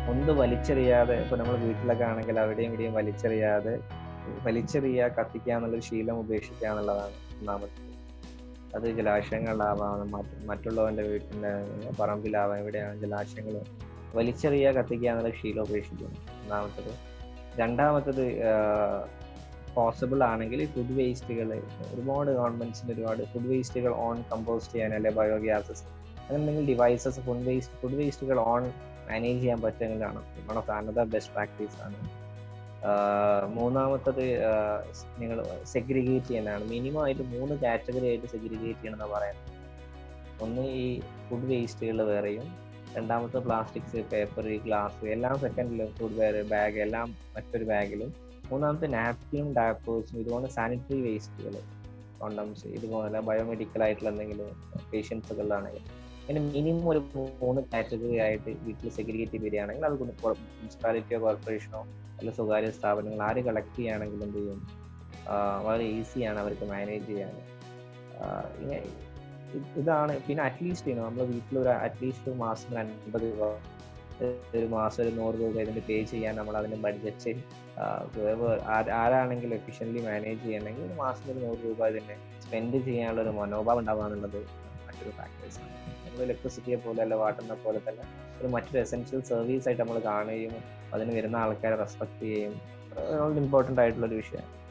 ഒന്ന് വലിച്ചെറിയാതെ ഇപ്പൊ നമ്മൾ വീട്ടിലൊക്കെ ആണെങ്കിൽ അവിടെയും ഇവിടെയും വലിച്ചെറിയാതെ വലിച്ചെറിയുക കത്തിക്കുക എന്നുള്ളൊരു ശീലം ഉപേക്ഷിക്കുക എന്നുള്ളതാണ് ഒന്നാമത്തെ അത് ജലാശയങ്ങളിലാവാം മറ്റ് മറ്റുള്ളവന്റെ വീട്ടിന്റെ പറമ്പിലാവാം എവിടെയാണ് ജലാശയങ്ങൾ വലിച്ചെറിയുക കത്തിക്കുക എന്നുള്ള ശീലം ഉപേക്ഷിക്കുന്നു ഒന്നാമത്തത് രണ്ടാമത്തത് പോസിബിൾ ആണെങ്കിൽ ഫുഡ് വേസ്റ്റുകൾ ഒരുപാട് ഗവൺമെന്റ്സിന് ഒരുപാട് ഫുഡ് വേസ്റ്റുകൾ ഓൺ കമ്പോസ്റ്റ് ചെയ്യാൻ അല്ലെ ബയോഗ്യാസസ് അങ്ങനെ എന്തെങ്കിലും ഡിവൈസസ് ഫുഡ് വേസ്റ്റ് ഫുഡ് വേസ്റ്റുകൾ ഓൺ മാനേജ് ചെയ്യാൻ പറ്റുമെങ്കിലാണ് one of another best practice ആണ് ആഹ് മൂന്നാമത്തത് നിങ്ങൾ സെഗ്രിഗേറ്റ് ചെയ്യുന്നതാണ് മിനിമം ആയിട്ട് മൂന്ന് കാറ്റഗറി ആയിട്ട് സെഗ്രിഗേറ്റ് ചെയ്യണമെന്ന് പറയുന്നത് ഒന്ന് ഈ ഫുഡ് വേസ്റ്റുകൾ വേറെയും രണ്ടാമത്തെ പ്ലാസ്റ്റിക്സ് പേപ്പർ ഗ്ലാസ് എല്ലാം സെക്കൻഡിലും ഫുഡ് വെയർ ബാഗ് എല്ലാം മറ്റൊരു ബാഗിലും മൂന്നാമത്തെ നാപ്കിനും ഡാപ്പേഴ്സും ഇതുപോലെ സാനിറ്ററി വേസ്റ്റുകൾ കോണ്ടംസ് ഇതുപോലെ ബയോമെഡിക്കൽ ആയിട്ടുള്ള എന്തെങ്കിലും പേഷ്യൻസുകളിലാണെങ്കിൽ അങ്ങനെ മിനിമം ഒരു മൂന്ന് കാറ്റഗറി ആയിട്ട് വീട്ടിൽ സെഗ്രിഗേറ്റ് ചെയ്ത് വരികയാണെങ്കിൽ അത് മുനിസിപ്പാലിറ്റിയോ കോർപ്പറേഷനോ അല്ല സ്വകാര്യ സ്ഥാപനങ്ങൾ ആര് കളക്ട് ചെയ്യുകയാണെങ്കിൽ എന്ത് ചെയ്യും ആഹ് വളരെ ഈസിയാണ് അവർക്ക് മാനേജ് ചെയ്യാൻ ആഹ് ഇങ്ങനെ ഇ- ഇതാണ് പിന്നെ അറ്റ്ലീസ്റ്റ് നമ്മൾ വീട്ടിൽ ഒരു അറ്റ്ലീസ്റ്റ് ഒരു മാസം ഒരു അൻപത് രൂപ ഒരു മാസം ഒരു നൂറ് രൂപ ഇതിന് പേ ചെയ്യാൻ നമ്മൾ അതിന് ബഡ്ജറ്റ് ആരാണെങ്കിലും എഫിഷ്യൻ്റ്ലി മാനേജ് ചെയ്യണമെങ്കിൽ ഒരു മാസം ഒരു നൂറ് രൂപ ഇതിന് സ്പെൻഡ് ചെയ്യാനുള്ള ഒരു മനോഭാവം ഉണ്ടാവുക എന്നുള്ളത് മറ്റൊരു ഫാക്ടേഴ്സ് ആണ് നമ്മൾ ഇലക്ട്രിസിറ്റിയെ പോലെ അല്ല വാട്ടറിനെ പോലെ തന്നെ ഒരു മറ്റൊരു എസെൻഷ്യൽ സർവീസ് ആയിട്ട് നമ്മൾ കാണുകയും അതിന് വരുന്ന ആൾക്കാരെ റെസ്പെക്ട് ചെയ്യുകയും ഇമ്പോർട്ടൻ്റ് ആയിട്ടുള്ള ഒരു വിഷയമാണ്